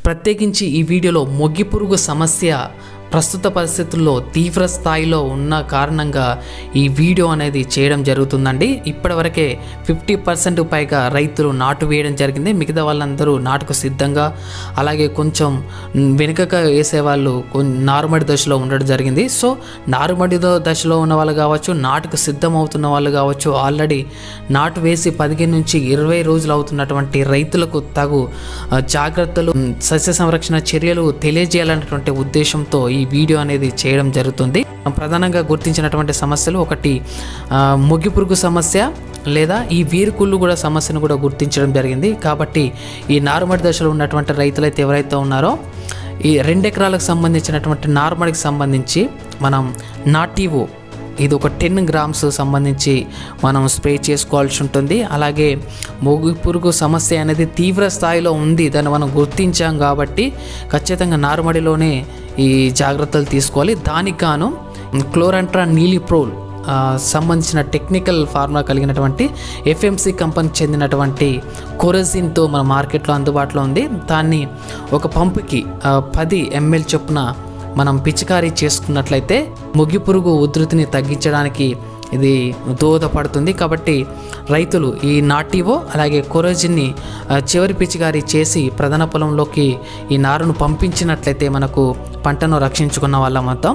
ప్రత్యేకించి ఈ వీడియోలో మొగ్గి పురుగు సమస్య ప్రస్తుత పరిస్థితుల్లో తీవ్ర స్థాయిలో ఉన్న కారణంగా ఈ వీడియో అనేది చేయడం జరుగుతుందండి ఇప్పటివరకే ఫిఫ్టీ పర్సెంట్ పైగా రైతులు నాటు వేయడం జరిగింది మిగతా వాళ్ళందరూ నాటుకు సిద్ధంగా అలాగే కొంచెం వెనుకగా వేసే వాళ్ళు కొన్ని నారుమడి దశలో ఉండడం జరిగింది సో నారుమడి ద- దశలో ఉన్న వాళ్ళు కావచ్చు నాటుకు సిద్ధం అవుతున్న వాళ్ళు కావచ్చు ఆల్రెడీ నాటు వేసి పదిహేను నుంచి ఇరవై రోజులు అవుతున్నటువంటి రైతులకు తగు ఆ, జాగ్రత్తలు ఉమ్, సస్య సంరక్షణ చర్యలు తెలియజేయాలన్నటువంటి ఉద్దేశంతో ఈ వీడియో అనేది చేయడం జరుగుతుంది ప్రధానంగా గుర్తించినటువంటి సమస్యలు ఒకటి ఆ, మొగ్గి పురుగు సమస్య లేదా ఈ వీరుకుళ్ళు కూడా సమస్యను కూడా గుర్తించడం జరిగింది కాబట్టి ఈ నారుమడి దశలో ఉన్నటువంటి రైతులైతే ఎవరైతే ఉన్నారో ఈ రెండు ఎకరాలకు సంబంధించినటువంటి నార్మల్కి సంబంధించి మనం నాటివో ఇది ఒక టెన్ గ్రామ్స్ సంబంధించి మనం స్ప్రే చేసుకోవాల్సి ఉంటుంది అలాగే మొగ్గు పురుగు సమస్య అనేది తీవ్ర స్థాయిలో ఉంది దాన్ని మనం గుర్తించాం కాబట్టి ఖచ్చితంగా నారుమడిలోనే ఈ జాగ్రత్తలు తీసుకోవాలి దానికి గాను క్లోరంట్రా నీలిప్రోల్ ఆ, సంబంధించిన టెక్నికల్ ఫార్ములా కలిగినటువంటి ఎఫ్ఎంసి కంపెనీకి చెందినటువంటి కొరజిన్తో మన మార్కెట్లో అందుబాటులో ఉంది దాన్ని ఒక పంపుకి ఆ, పది ఎంఎల్ చొప్పున మనం పిచికారీ చేసుకున్నట్లయితే ముగి పురుగు ఉధృతిని తగ్గించడానికి ఇది దోహదపడుతుంది కాబట్టి రైతులు ఈ నాటివో అలాగే కొరోజిన్ని ఆ, చివరి పిచికారీ చేసి ప్రధాన పొలంలోకి ఈ నారును పంపించినట్లయితే మనకు పంటను రక్షించుకున్న వాళ్ళం మొత్తం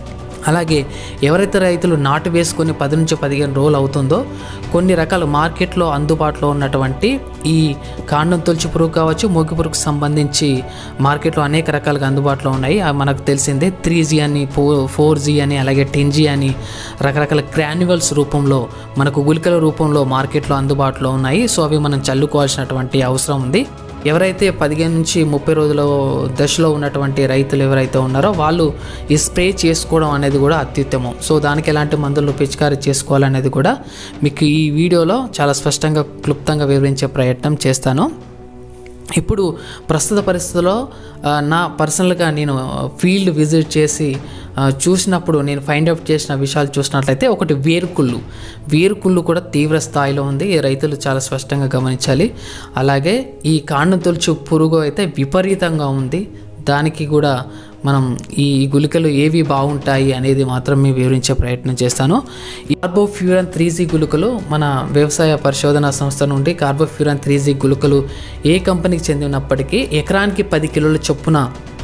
అలాగే ఎవరైతే రైతులు నాటు వేసుకొని పది నుంచి పదిహేను రోజులు అవుతుందో కొన్ని రకాల మార్కెట్లో అందుబాటులో ఉన్నటువంటి ఈ కాండం తొలిచి పురుగు కావచ్చు మొగ్గు పురుగుకు సంబంధించి మార్కెట్లో అనేక రకాలుగా అందుబాటులో ఉన్నాయి అవి మనకు తెలిసిందే త్రీ జీ అని ఫో ఫోర్ జీ అని అలాగే టెన్ జీ అని రకరకాల గ్రాన్యువల్స్ రూపంలో మనకు గుళికల రూపంలో మార్కెట్లో అందుబాటులో ఉన్నాయి సో అవి మనం చల్లుకోవాల్సినటువంటి అవసరం ఉంది ఎవరైతే పదిహేను నుంచి ముప్పై రోజుల దశలో ఉన్నటువంటి రైతులు ఎవరైతే ఉన్నారో వాళ్ళు ఈ స్ప్రే చేసుకోవడం అనేది కూడా అత్యుత్తమం సో దానికి ఎలాంటి మందులు పిచికారీ చేసుకోవాలనేది కూడా మీకు ఈ వీడియోలో చాలా స్పష్టంగా క్లుప్తంగా వివరించే ప్రయత్నం చేస్తాను ఇప్పుడు ప్రస్తుత పరిస్థితుల్లో ఆ, నా పర్సనల్గా నేను ఫీల్డ్ విజిట్ చేసి ఆ, చూసినప్పుడు నేను ఫైండ్ అవుట్ చేసిన విషయాలు చూసినట్లయితే ఒకటి వేరుకుళ్ళు వేరుకుళ్ళు కూడా తీవ్ర స్థాయిలో ఉంది ఈ రైతులు చాలా స్పష్టంగా గమనించాలి అలాగే ఈ కాండం తొలుచు పురుగు అయితే విపరీతంగా ఉంది దానికి కూడా మనం ఈ గుళికలు ఏవి బాగుంటాయి అనేది మాత్రమే వివరించే ప్రయత్నం చేస్తాను ఈ కార్బోఫ్యూరన్ త్రీ జీ గుళికలు మన వ్యవసాయ పరిశోధన సంస్థ నుండి కార్బోఫ్యూరన్ త్రీ జీ గుళికలు ఏ కంపెనీకి చెందినప్పటికీ ఎకరానికి పది కిలోల చొప్పున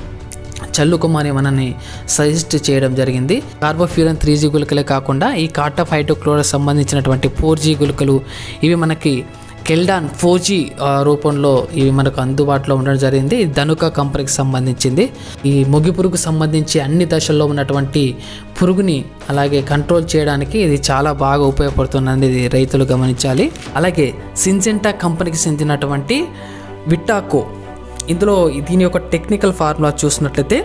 చల్లుకోమని మనని సజెస్ట్ చేయడం జరిగింది కార్బోఫ్యూరన్ త్రీ జీ గుళికలే కాకుండా ఈ కాటా ఫైటోక్లోర్ సంబంధించినటువంటి ఫోర్ జీ గుళికలు ఇవి మనకి కెల్డాన్ ఫోర్ జీ రూపంలో ఇవి మనకు అందుబాటులో ఉండడం జరిగింది ఇది ధనుక కంపెనీకి సంబంధించింది ఈ మొగి పురుగు సంబంధించి అన్ని దశల్లో ఉన్నటువంటి పురుగుని అలాగే కంట్రోల్ చేయడానికి ఇది చాలా బాగా ఉపయోగపడుతుందని ఇది రైతులు గమనించాలి అలాగే సింజెంటా కంపెనీకి చెందినటువంటి విటాకో ఇందులో దీని యొక్క టెక్నికల్ ఫార్ములా చూసినట్లయితే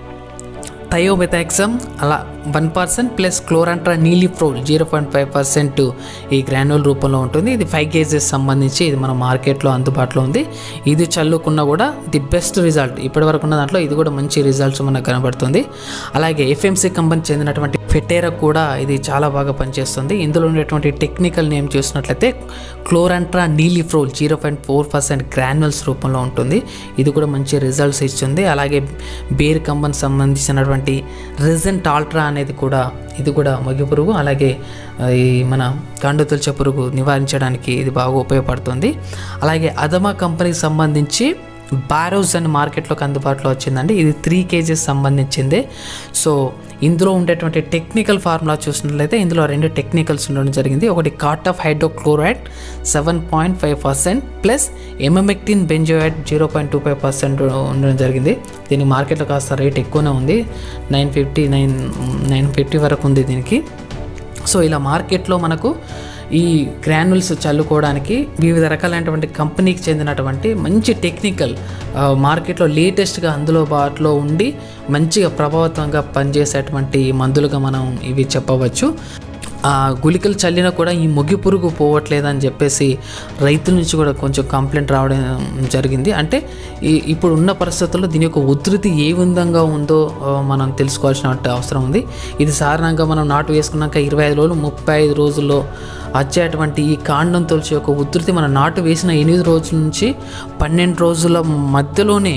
థయోమెథాక్సమ్ అలా one percent plus chlorantraniliprole zero point five percent ఈ గ్రాన్యుల్ రూపంలో ఉంటుంది ఇది ఫైవ్ కేజెస్ సంబంధించి ఇది మన మార్కెట్లో అందుబాటులో ఉంది ఇది చల్లుకున్నా కూడా ది బెస్ట్ రిజల్ట్ ఇప్పటి వరకు ఉన్న దాంట్లో ఇది కూడా మంచి రిజల్ట్స్ మనకు కనబడుతుంది అలాగే ఎఫ్ఎంసీ కంపెనీ చెందినటువంటి ఫెటేరా కూడా ఇది చాలా బాగా పనిచేస్తుంది ఇందులో ఉండేటువంటి టెక్నికల్ నేమ్ చూసినట్లయితే chlorantraniliprole zero point four percent granules రూపంలో ఉంటుంది ఇది కూడా మంచి రిజల్ట్స్ ఇస్తుంది అలాగే బేర్ కంపెనీ సంబంధించినటువంటి రిజెంట్ ఆల్ట్రా అనేది కూడా ఇది కూడా మగ్గి పురుగు అలాగే ఆ, ఈ మన కాండు తుల్చే పురుగు నివారించడానికి ఇది బాగా ఉపయోగపడుతుంది అలాగే అదమా కంపెనీకి సంబంధించి బారోస్ అని మార్కెట్లోకి అందుబాటులో వచ్చిందండి ఇది త్రీ కేజీస్ సంబంధించింది సో ఇందులో ఉండేటువంటి టెక్నికల్ ఫార్ములా చూసినట్లయితే ఇందులో రెండు టెక్నికల్స్ ఉండడం జరిగింది ఒకటి cartap hydrochloride seven point five percent plus emamectin benzoate zero point two five percent ఉండడం జరిగింది దీని మార్కెట్లో కాస్త రేట్ ఎక్కువనే ఉంది nine fifty nine nine fifty వరకు ఉంది దీనికి సో ఇలా మార్కెట్లో మనకు ఈ గ్రాన్యుల్స్ చల్లుకోవడానికి వివిధ రకాలైనటువంటి కంపెనీకి చెందినటువంటి మంచి టెక్నికల్ ఆ, మార్కెట్లో లేటెస్ట్గా అందులో బాట్లో ఉండి మంచిగా ప్రభావితంగా పనిచేసేటువంటి మందులుగా మనం ఇవి చెప్పవచ్చు ఆ గుళికలు చల్లినా కూడా ఈ మొగి పురుగు పోవట్లేదని చెప్పేసి రైతుల నుంచి కూడా కొంచెం కంప్లైంట్ రావడం జరిగింది అంటే ఈ ఇప్పుడు ఉన్న పరిస్థితుల్లో దీని యొక్క ఉధృతి ఏ విధంగా ఉందో ఆ, మనం తెలుసుకోవాల్సిన అవసరం ఉంది ఇది సాధారణంగా మనం నాటు వేసుకున్నాక ఇరవై ఐదు రోజులు ముప్పై ఐదు రోజుల్లో వచ్చేటువంటి ఈ కాండం తొలిచి యొక్క ఉధృతి మనం నాటు వేసిన ఎనిమిది రోజుల నుంచి పన్నెండు రోజుల మధ్యలోనే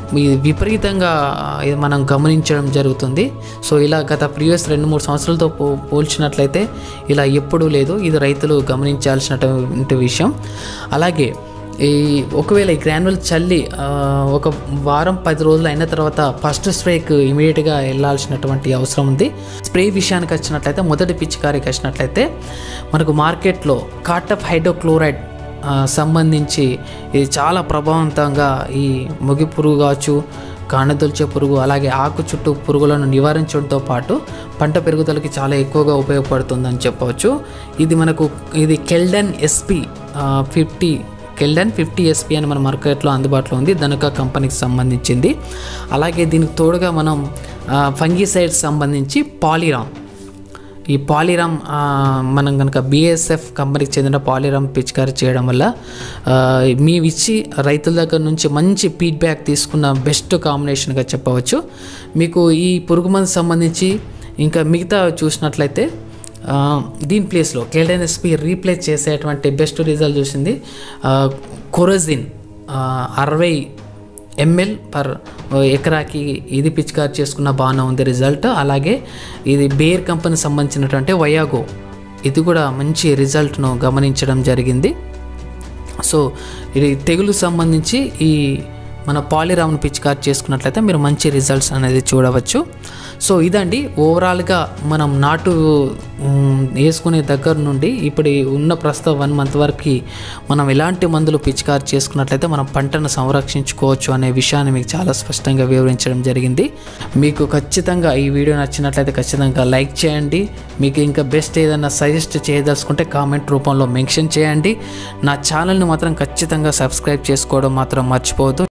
ఇది విపరీతంగా ఇది మనం గమనించడం జరుగుతుంది సో ఇలా గత ప్రీవియస్ రెండు మూడు సంవత్సరాలతో పో పోల్చినట్లయితే ఇలా ఎప్పుడూ లేదు ఇది రైతులు గమనించాల్సినటువంటి విషయం అలాగే ఈ ఒకవేళ ఈ గ్రాన్యుల్ చల్లి ఆ, ఒక వారం పది రోజులు అయిన తర్వాత ఫస్ట్ స్ప్రేకి ఇమీడియట్గా వెళ్ళాల్సినటువంటి అవసరం ఉంది స్ప్రే విషయానికి వచ్చినట్లయితే మొదటి పిచికారికి వచ్చినట్లయితే మనకు మార్కెట్లో కాటఫ్ హైడ్రోక్లోరైడ్ ఆ, సంబంధించి ఇది చాలా ప్రభావవంతంగా ఈ ముగి పురుగు కావచ్చు కాణదొల్చే పురుగు అలాగే ఆకు చుట్టూ పురుగులను నివారించడంతో పాటు పంట పెరుగుదలకి చాలా ఎక్కువగా ఉపయోగపడుతుందని చెప్పవచ్చు ఇది మనకు ఇది Caldan SP fifty Caldan fifty SP అని మన మార్కెట్లో అందుబాటులో ఉంది ధనుక కంపెనీకి సంబంధించింది అలాగే దీనికి తోడుగా మనం ఫంగిసైడ్స్ సంబంధించి పాలిరామ్ ఈ పాలిరామ్ ఆ, మనం కనుక బిఎస్ఎఫ్ కంపెనీకి చెందిన పాలిరామ్ పిచికారీ చేయడం వల్ల ఆ, మేము ఇచ్చి రైతుల దగ్గర నుంచి మంచి ఫీడ్బ్యాక్ తీసుకున్న బెస్ట్ కాంబినేషన్గా చెప్పవచ్చు మీకు ఈ పురుగు మందు సంబంధించి ఇంకా మిగతా చూసినట్లయితే ఆ, దీని ప్లేస్లో కేల్డెన్ ఎస్పీ రీప్లేస్ చేసేటువంటి బెస్ట్ రిజల్ట్ చూసింది కొరజిన్ అరవై ఎంఎల్ పర్ ఎకరాకి ఇది పిచికారి చేసుకున్న బాగానే ఉంది రిజల్ట్ అలాగే ఇది బేర్ కంపెనీ సంబంధించినటువంటి వయాగో ఇది కూడా మంచి రిజల్ట్ను గమనించడం జరిగింది సో ఇది తెగులు సంబంధించి ఈ మన పాలిరామ్ను పిచికారి చేసుకున్నట్లయితే మీరు మంచి రిజల్ట్స్ అనేది చూడవచ్చు సో ఇదండి ఓవరాల్గా మనం నాటు మ్, వేసుకునే దగ్గర నుండి ఇప్పుడు ఈ ఉన్న ప్రస్తుత వన్ మంత్ వరకు మనం ఎలాంటి మందులు పిచికారి చేసుకున్నట్లయితే మనం పంటను సంరక్షించుకోవచ్చు అనే విషయాన్ని మీకు చాలా స్పష్టంగా వివరించడం జరిగింది మీకు ఖచ్చితంగా ఈ వీడియో నచ్చినట్లయితే ఖచ్చితంగా లైక్ చేయండి మీకు ఇంకా బెస్ట్ ఏదైనా సజెస్ట్ చేయదలుచుకుంటే కామెంట్ రూపంలో మెన్షన్ చేయండి నా ఛానల్ని మాత్రం ఖచ్చితంగా సబ్స్క్రైబ్ చేసుకోవడం మాత్రం మర్చిపోవద్దు